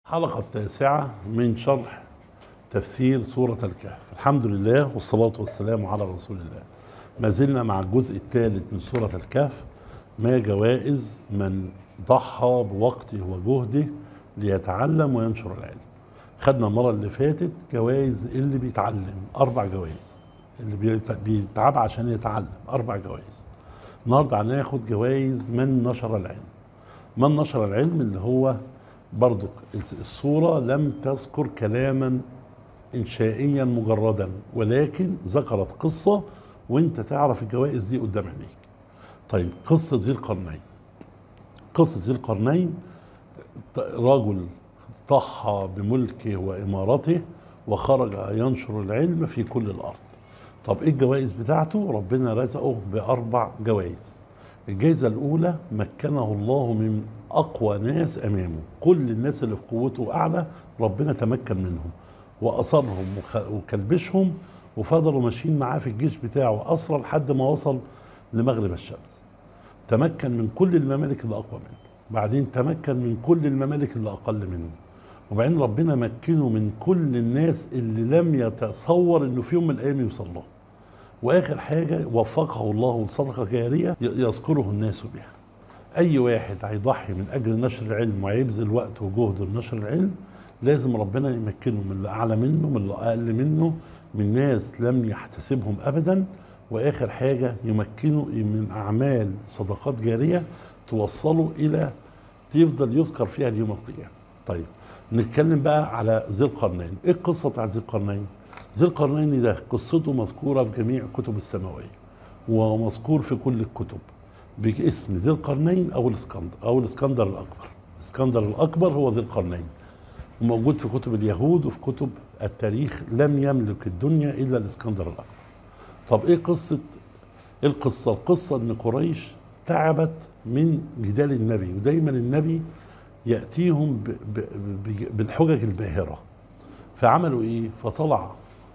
الحلقة التاسعة من شرح تفسير سورة الكهف الحمد لله والصلاة والسلام على رسول الله ما زلنا مع الجزء الثالث من سورة الكهف ما جوائز من ضحى بوقته وجهده ليتعلم وينشر العلم خدنا المرة اللي فاتت جوائز اللي بيتعلم أربع جوائز اللي بيت- بيتعب عشان يتعلم أربع جوائز النهارده هناخد جوائز من نشر العلم من نشر العلم اللي هو برضو الصورة لم تذكر كلاما إنشائيا مجردا ولكن ذكرت قصة وانت تعرف الجوائز دي قدام عينيك طيب قصة ذي القرنين قصة ذي القرنين ط- رجل ضحى بملكه وإمارته وخرج ينشر العلم في كل الأرض طب ايه الجوائز بتاعته ربنا رزقه بأربع جوائز الجائزة الأولى مكنه الله من أقوى ناس أمامه كل الناس اللي في قوته أعلى ربنا تمكن منهم وأصرهم وخ- وكلبشهم وفضلوا ماشيين معاه في الجيش بتاعه أسرى لحد ما وصل لمغرب الشمس تمكن من كل الممالك اللي أقوى منه بعدين تمكن من كل الممالك اللي أقل منه وبعدين ربنا مكنه من كل الناس اللي لم يتصور انه في يوم من الايام يوصل له واخر حاجه وفقه الله لصدقه جاريه ي- يذكره الناس بها اي واحد هيضحي من اجل نشر العلم وهيبذل وقت وجهد لنشر العلم لازم ربنا يمكنه من اللي اعلى منه من اللي اقل منه من ناس لم يحتسبهم ابدا واخر حاجه يمكنه من اعمال صدقات جاريه توصله الى تفضل يذكر فيها اليوم القيامه طيب نتكلم بقى على ذي القرنين ايه القصه بتاعت ذي القرنين ذي القرنين ده قصته مذكوره في جميع الكتب السماويه ومذكور في كل الكتب باسم ذي القرنين او الاسكندر او الاسكندر الاكبر الاسكندر الاكبر هو ذي القرنين وموجود في كتب اليهود وفي كتب التاريخ لم يملك الدنيا الا الاسكندر الاكبر طب ايه قصه ايه القصه القصه ان قريش تعبت من جدال النبي ودايما النبي ياتيهم ب- ب- ب- بالحجج الباهره فعملوا ايه فطلع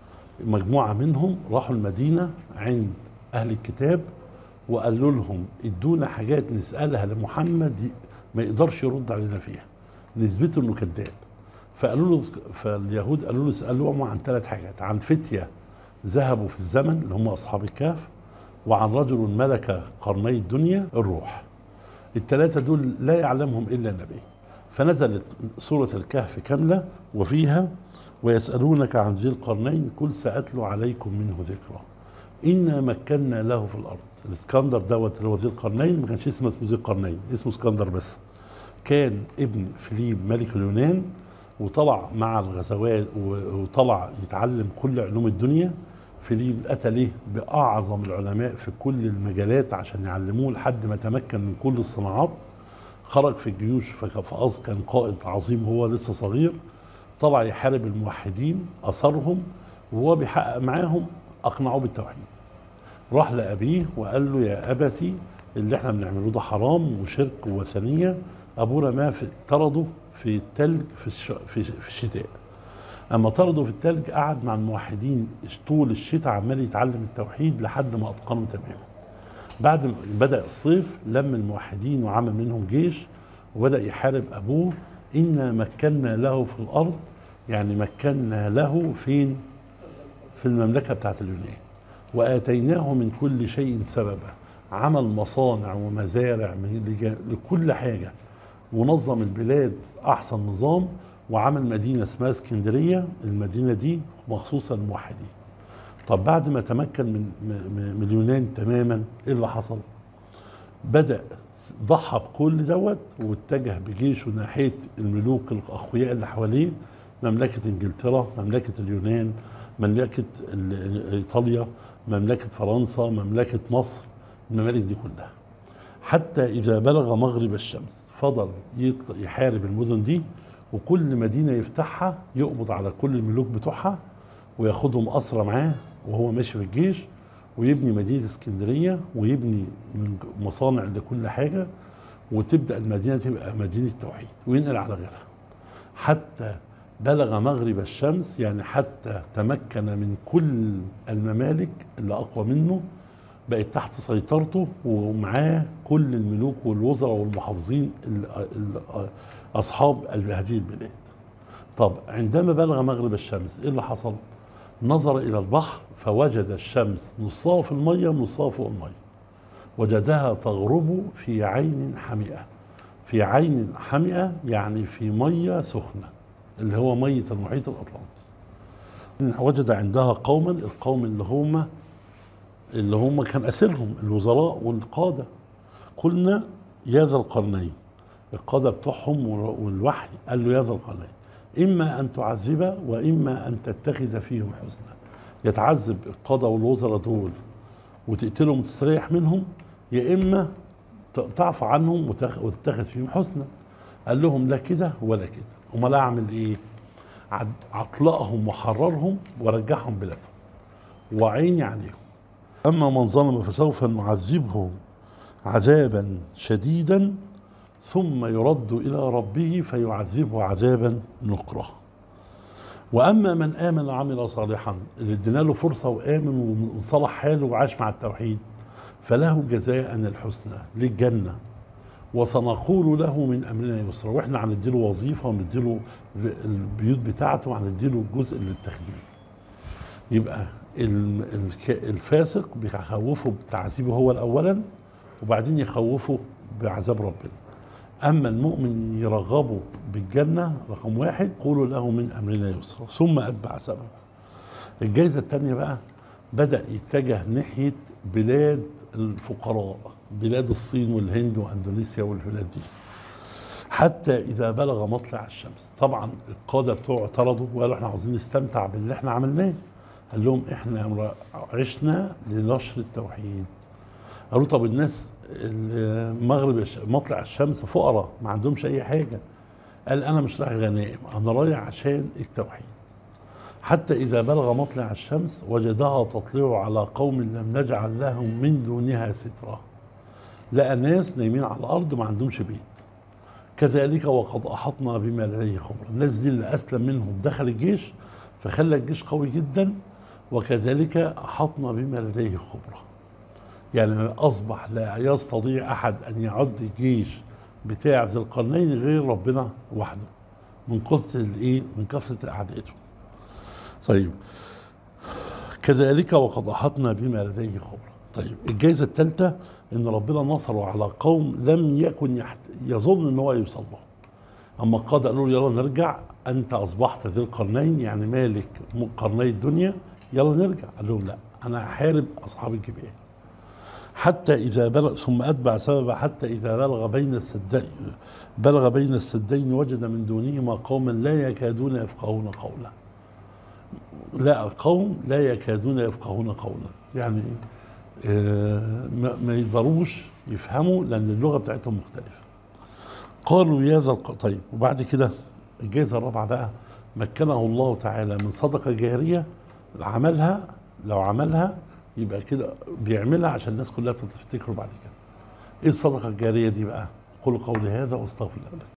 مجموعه منهم راحوا المدينه عند اهل الكتاب وقالوا لهم ادونا حاجات نسالها لمحمد ي- ما يقدرش يرد علينا فيها نثبته انه كذاب فقالوا له فاليهود قالوا له اسالوهم عن ثلاث حاجات عن فتيه ذهبوا في الزمن اللي هم اصحاب الكهف وعن رجل ملك قرني الدنيا الروح الثلاثة دول لا يعلمهم إلا النبي فنزلت سورة الكهف كاملة وفيها ويسألونك عن ذي القرنين قل سأتلو عليكم منه ذكرى إنا مكنا له في الأرض الاسكندر دوت اللي هو ذي القرنين ما كانش اسمه اسمه ذي القرنين اسمه اسكندر بس كان ابن فيليب ملك اليونان وطلع مع الغزوات و- وطلع يتعلم كل علوم الدنيا فيليب أتى ليه بأعظم العلماء في كل المجالات عشان يعلموه لحد ما تمكن من كل الصناعات خرج في الجيوش فك- فأص كان قائد عظيم هو لسه صغير طلع يحارب الموحدين أثرهم وهو بيحقق معاهم أقنعوه بالتوحيد راح لأبيه وقال له يا أبتي اللي احنا بنعمله ده حرام وشرك ووثنية أبونا ما في طرده في التلج في, الش... في, في الشتاء اما طرده في التلج قعد مع الموحدين طول الشتاء عمال يتعلم التوحيد لحد ما اتقنه تماما بعد ما بدا الصيف لم الموحدين وعمل منهم جيش وبدا يحارب ابوه انا مكنا له في الارض يعني مكنا له فين في المملكه بتاعت اليونان واتيناه من كل شيء سببا عمل مصانع ومزارع من لج- لكل حاجه ونظم البلاد احسن نظام وعمل مدينه اسمها اسكندريه المدينه دي مخصوصه للموحدين طب بعد ما تمكن من من- من اليونان تماما ايه اللي حصل بدا ضحى بكل دوت واتجه بجيشه ناحيه الملوك الاقوياء اللي حواليه مملكه انجلترا مملكه اليونان مملكه ال- ايطاليا مملكه فرنسا مملكه مصر الممالك دي كلها حتى إذا بلغ مغرب الشمس فضل يطلع يحارب المدن دي وكل مدينة يفتحها يقبض على كل الملوك بتوعها وياخدهم أسرى معاه وهو ماشي في الجيش ويبني مدينة اسكندرية ويبني من مصانع لكل حاجة وتبدأ المدينة تبقى مدينة توحيد وينقل على غيرها حتى بلغ مغرب الشمس يعني حتى تمكن من كل الممالك اللي أقوى منه بقت تحت سيطرته ومعاه كل الملوك والوزراء والمحافظين ال- ال- اصحاب ال- هذه البلاد طب عندما بلغ مغرب الشمس ايه اللي حصل نظر الى البحر فوجد الشمس نصها في الميه ونصها فوق الميه وجدها تغرب في عين حمئه في عين حمئه يعني في ميه سخنه اللي هو ميه المحيط الاطلنطي وجد عندها قوما القوم اللي هم اللي هم كان اسرهم الوزراء والقاده قلنا يا ذا القرنين القاده بتوعهم والوحي قال له يا ذا القرنين اما ان تعذب واما ان تتخذ فيهم حسنا يتعذب القاده والوزراء دول وتقتلهم وتستريح منهم يا اما تعفو عنهم وتتخذ فيهم حسنا قال لهم لا كده ولا كده امال اعمل ايه عطلقهم وحررهم ورجعهم بلادهم وعيني عليهم اما من ظلم فسوف نعذبه عذابا شديدا ثم يرد الى ربه فيعذبه عذابا نكرا واما من امن وعمل صالحا اللي ادينا له فرصه وامن وصلح حاله وعاش مع التوحيد فله جزاء الحسنى للجنه وسنقول له من امرنا يسرا واحنا هنديله وظيفه ونديله البيوت بتاعته وهنديله جزء للتخديم يبقى الفاسق بيخوفه بتعذيبه هو الاولا وبعدين يخوفه بعذاب ربنا اما المؤمن يرغبه بالجنه رقم واحد قولوا له من امرنا يسرا ثم اتبع سببا الجائزه الثانيه بقى بدا يتجه ناحيه بلاد الفقراء بلاد الصين والهند واندونيسيا والبلاد دي حتى اذا بلغ مطلع الشمس طبعا القاده بتوعه اعترضوا وقالوا احنا عاوزين نستمتع باللي احنا عملناه قال لهم احنا عشنا لنشر التوحيد قالوا طب الناس المغرب مطلع الشمس فقراء ما عندهمش اي حاجه قال انا مش رايح غنائم انا رايح عشان التوحيد حتى اذا بلغ مطلع الشمس وجدها تطلع على قوم لم نجعل لهم من دونها سترا لقى ناس نايمين على الارض ما عندهمش بيت كذلك وقد احطنا بما لديه خبره الناس دي اللي اسلم منهم دخل الجيش فخلى الجيش قوي جدا وكذلك احطنا بما لديه خبره يعني اصبح لا يستطيع احد ان يعد الجيش بتاع ذي القرنين غير ربنا وحده من كثره الايه من كثره اعدائه طيب كذلك وقد احطنا بما لديه خبره طيب الجائزه الثالثه ان ربنا نصره على قوم لم يكن يحت... يظن ان هو يوصل له اما القاده قالوا له يلا نرجع انت اصبحت ذي القرنين يعني مالك قرني الدنيا يلا نرجع قال لهم لا انا احارب اصحاب الجبال حتى إذا بلغ ثم أتبع سببا حتى إذا بلغ بين السدين بلغ بين السدين وجد من دونهما قوما لا يكادون يفقهون قولا لا قوم لا يكادون يفقهون قولا يعني آه ما يقدروش يفهموا لأن اللغة بتاعتهم مختلفة قالوا يا ذا طيب وبعد كده الجائزة الرابعة بقى مكنه الله تعالى من صدقة جارية عملها لو عملها يبقى كده بيعملها عشان الناس كلها تفتكره بعد كده ايه الصدقه الجاريه دي بقى قولوا قولي هذا واستغفر الله